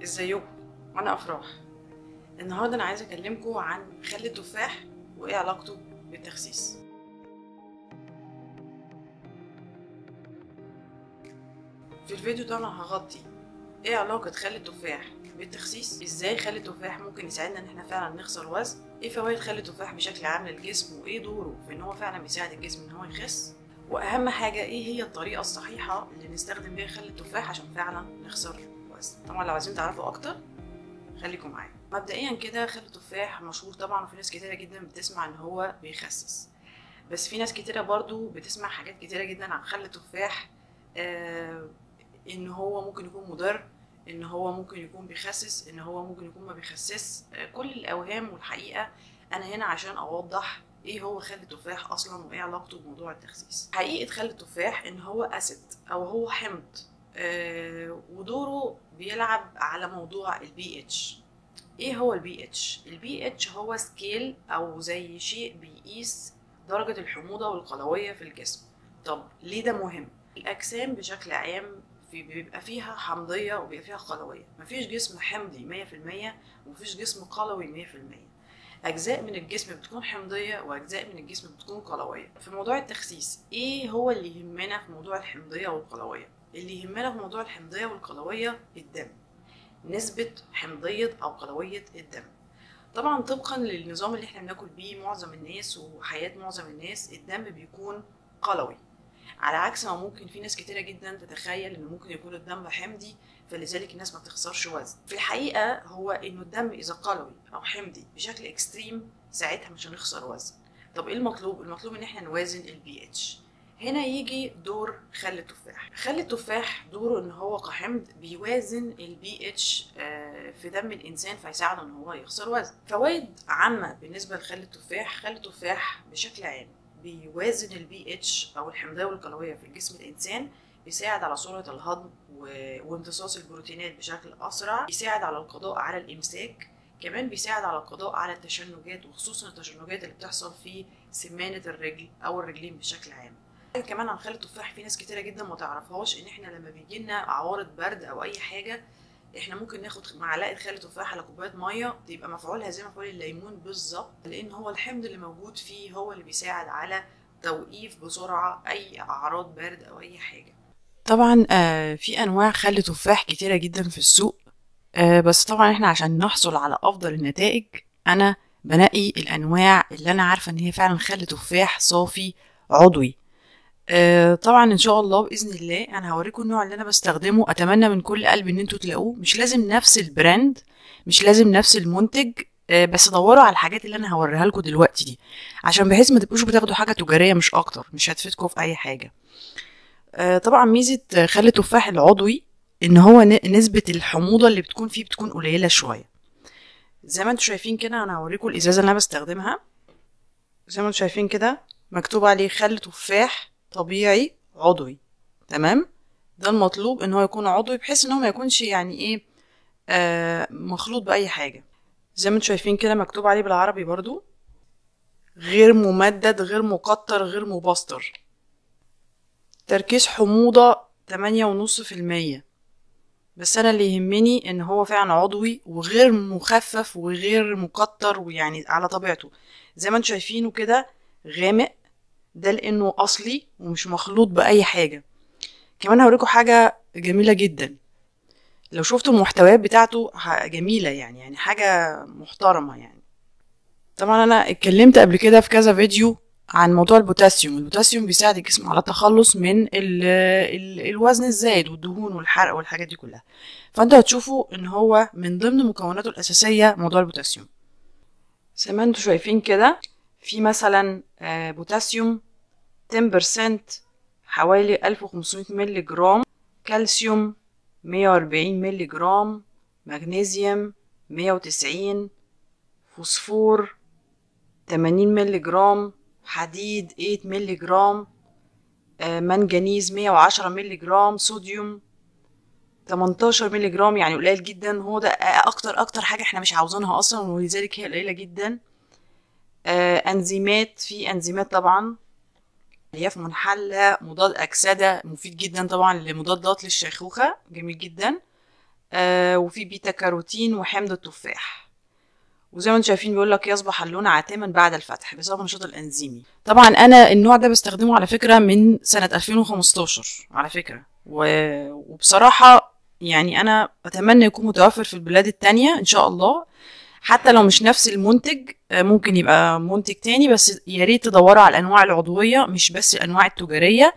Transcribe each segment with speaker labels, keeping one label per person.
Speaker 1: ازيكم انا افراح النهارده انا عايزه اكلمكم عن خل التفاح وايه علاقته بالتخسيس في الفيديو ده انا هغطي ايه علاقه خل التفاح بالتخسيس ازاي خل التفاح ممكن يساعدنا ان احنا فعلا نخسر وزن ايه فوائد خل التفاح بشكل عام للجسم وايه دوره في ان هو فعلا بيساعد الجسم ان هو يخس واهم حاجه ايه هي الطريقه الصحيحه اللي نستخدم بيها خل التفاح عشان فعلا نخسر وزن طبعا لو عايزين تعرفوا اكتر خليكم معايا مبدئيا كده خل التفاح مشهور طبعا وفي ناس كتيره جدا بتسمع ان هو بيخسس بس في ناس كتيره برضو بتسمع حاجات كتيره جدا عن خل التفاح آه ان هو ممكن يكون مضر ان هو ممكن يكون بيخسس ان هو ممكن يكون ما بيخسس آه كل الاوهام والحقيقه انا هنا عشان اوضح ايه هو خل التفاح اصلا وايه علاقته بموضوع التخسيس حقيقه خل التفاح ان هو اسيد او هو حمض آه ودوره بيلعب على موضوع البي اتش ايه هو البي اتش البي اتش هو سكيل او زي شيء بيقيس درجة الحموضة والقلوية في الجسم طب ليه ده مهم الاجسام بشكل عام في بيبقى فيها حمضية وبيبقى فيها قلوية مفيش جسم حمضي مية في المية ومفيش جسم قلوي مية في المية أجزاء من الجسم بتكون حمضية وأجزاء من الجسم بتكون قلوية في موضوع التخسيس إيه هو اللي يهمنا في موضوع الحمضية والقلوية اللي يهمنا في موضوع الحمضية والقلوية الدم نسبة حمضية أو قلوية الدم طبعا طبقا للنظام اللي احنا بناكل بيه معظم الناس وحياة معظم الناس الدم بيكون قلوي على عكس ما ممكن في ناس كتيرة جدا تتخيل ان ممكن يكون الدم حمضي فلذلك الناس ما بتخسرش وزن في الحقيقة هو انه الدم اذا قلوي او حمضي بشكل اكستريم ساعتها مش هنخسر وزن طب ايه المطلوب المطلوب ان احنا نوازن البي اتش هنا يجي دور خل التفاح خل التفاح دوره ان هو كحمض بيوازن البي اتش في دم الانسان فيساعده ان هو يخسر وزن فوائد عامه بالنسبه لخل التفاح خل التفاح بشكل عام بيوازن البي اتش او الحمضيه والقلويه في جسم الانسان بيساعد على سرعه الهضم وامتصاص البروتينات بشكل اسرع بيساعد على القضاء على الامساك كمان بيساعد على القضاء على التشنجات وخصوصا التشنجات اللي بتحصل في سمانه الرجل او الرجلين بشكل عام كمان عن خل التفاح في ناس كتيره جدا ما تعرفهاش ان احنا لما بيجي لنا عوارض برد او اي حاجه احنا ممكن ناخد معلقه خل تفاح على كوبايه ميه تبقى مفعولها زي مفعول الليمون بالظبط لان هو الحمض اللي موجود فيه هو اللي بيساعد على توقيف بسرعه اي اعراض برد او اي حاجه طبعا آه في انواع خل تفاح كتيره جدا في السوق آه بس طبعا احنا عشان نحصل على افضل النتائج انا بنقي الانواع اللي انا عارفه ان هي فعلا خل تفاح صافي عضوي آه طبعا ان شاء الله باذن الله انا هوريكم النوع اللي انا بستخدمه اتمنى من كل قلب ان انتوا تلاقوه مش لازم نفس البراند مش لازم نفس المنتج آه بس دوروا على الحاجات اللي انا هوريها لكم دلوقتي دي عشان بحيث ما تبقوش بتاخدوا حاجه تجاريه مش اكتر مش هتفيدكم في اي حاجه آه طبعا ميزه خل التفاح العضوي ان هو نسبه الحموضه اللي بتكون فيه بتكون قليله شويه زي ما انتوا شايفين كده انا هوريكم الازازه اللي انا بستخدمها زي ما انتوا شايفين كده مكتوب عليه خل تفاح طبيعي عضوي تمام ده المطلوب ان هو يكون عضوي بحيث ان هو ما يكونش يعني ايه آه مخلوط باي حاجه زي ما انتم شايفين كده مكتوب عليه بالعربي برضو غير ممدد غير مقطر غير مبستر تركيز حموضة تمانية ونص في المية بس انا اللي يهمني ان هو فعلا عضوي وغير مخفف وغير مقطر ويعني على طبيعته زي ما انتم شايفينه كده غامق ده لانه اصلي ومش مخلوط باي حاجه كمان هوريكم حاجه جميله جدا لو شفتوا المحتويات بتاعته جميله يعني يعني حاجه محترمه يعني طبعا انا اتكلمت قبل كده في كذا فيديو عن موضوع البوتاسيوم البوتاسيوم بيساعد الجسم على التخلص من ال ال الوزن الزايد والدهون والحرق والحاجات دي كلها فانتوا هتشوفوا ان هو من ضمن مكوناته الاساسيه موضوع البوتاسيوم زي ما انتوا شايفين كده في مثلا بوتاسيوم 10% حوالي 1500 مللي جرام كالسيوم 140 مللي جرام مغنيسيوم 190 فوسفور 80 مللي جرام حديد 8 مللي جرام منجنيز 110 مللي جرام صوديوم 18 مللي جرام يعني قليل جدا هو ده اكتر اكتر حاجه احنا مش عاوزينها اصلا ولذلك هي قليله جدا آه انزيمات في انزيمات طبعا الياف منحلة مضاد أكسدة مفيد جدا طبعا لمضادات للشيخوخة جميل جدا آه وفي بيتا كاروتين وحمض التفاح وزي ما انتم شايفين بيقول لك يصبح اللون عاتما بعد الفتح بسبب النشاط الانزيمي طبعا انا النوع ده بستخدمه على فكره من سنه 2015 على فكره و... وبصراحه يعني انا اتمنى يكون متوفر في البلاد التانية ان شاء الله حتى لو مش نفس المنتج ممكن يبقى منتج تاني بس يا ريت تدوروا على الانواع العضويه مش بس الانواع التجاريه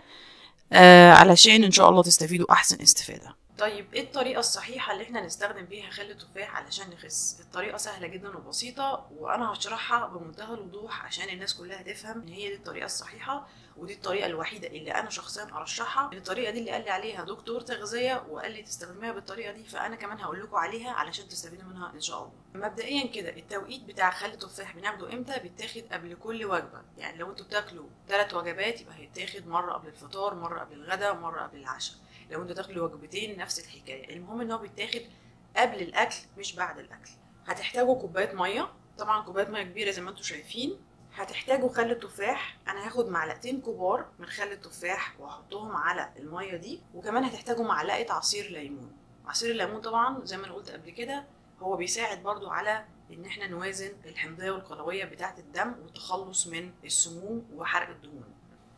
Speaker 1: آه علشان ان شاء الله تستفيدوا احسن استفاده طيب ايه الطريقه الصحيحه اللي احنا نستخدم بيها خل التفاح علشان نخس الطريقه سهله جدا وبسيطه وانا هشرحها بمنتهى الوضوح عشان الناس كلها تفهم ان هي دي الطريقه الصحيحه ودي الطريقه الوحيده اللي انا شخصيا ارشحها الطريقه دي اللي قال لي عليها دكتور تغذيه وقال لي تستخدميها بالطريقه دي فانا كمان هقول لكم عليها علشان تستفيدوا منها ان شاء الله مبدئيا كده التوقيت بتاع خل التفاح بناخده امتى بيتاخد قبل كل وجبه يعني لو انتوا بتاكلوا ثلاث وجبات يبقى هيتاخد مره قبل الفطار مره قبل الغداء ومره قبل العشاء لو انتوا تاكلوا وجبتين نفس الحكايه المهم ان هو بيتاخد قبل الاكل مش بعد الاكل هتحتاجوا كوبايه ميه طبعا كوبايه ميه كبيره زي ما انتوا شايفين هتحتاجوا خل التفاح انا هاخد معلقتين كبار من خل التفاح واحطهم على الميه دي وكمان هتحتاجوا معلقه عصير ليمون عصير الليمون طبعا زي ما انا قلت قبل كده هو بيساعد برضو على ان احنا نوازن الحمضيه والقلويه بتاعه الدم والتخلص من السموم وحرق الدهون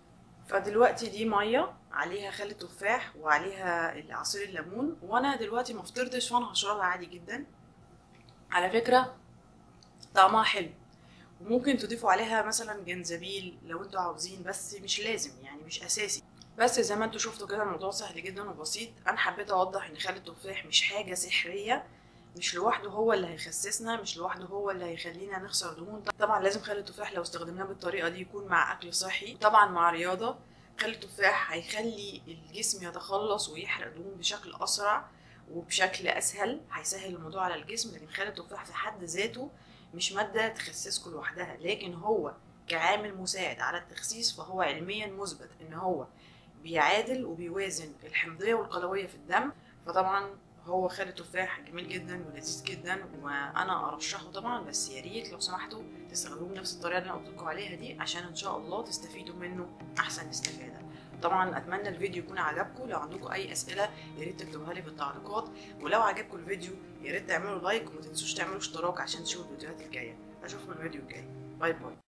Speaker 1: فدلوقتي دي ميه عليها خل تفاح وعليها عصير الليمون وانا دلوقتي ما فطرتش وانا هشربها عادي جدا على فكره طعمها حلو وممكن تضيفوا عليها مثلا جنزبيل لو انتوا عاوزين بس مش لازم يعني مش اساسي بس زي ما انتوا شفتوا كده الموضوع سهل جدا وبسيط انا حبيت اوضح ان خل التفاح مش حاجه سحريه مش لوحده هو اللي هيخسسنا مش لوحده هو اللي هيخلينا نخسر دهون طبعا لازم خل التفاح لو استخدمناه بالطريقه دي يكون مع اكل صحي طبعا مع رياضه خل التفاح هيخلي الجسم يتخلص ويحرق دهون بشكل اسرع وبشكل اسهل هيسهل الموضوع على الجسم لكن خل التفاح في حد ذاته مش ماده تخسسكم لوحدها لكن هو كعامل مساعد على التخسيس فهو علميا مثبت ان هو بيعادل وبيوازن الحمضيه والقلويه في الدم فطبعا هو خل التفاح جميل جدا ولذيذ جدا وانا ارشحه طبعا بس يا ريت لو سمحتوا تستخدموه بنفس الطريقه اللي انا قلت لكم عليها دي عشان ان شاء الله تستفيدوا منه احسن استفاده طبعا اتمنى الفيديو يكون عجبكم لو عندكم اي اسئله يا ريت تكتبوها لي في التعليقات ولو عجبكم الفيديو يا ريت تعملوا لايك وما تنسوش تعملوا اشتراك عشان تشوفوا الفيديوهات الجايه اشوفكم الفيديو الجاي باي باي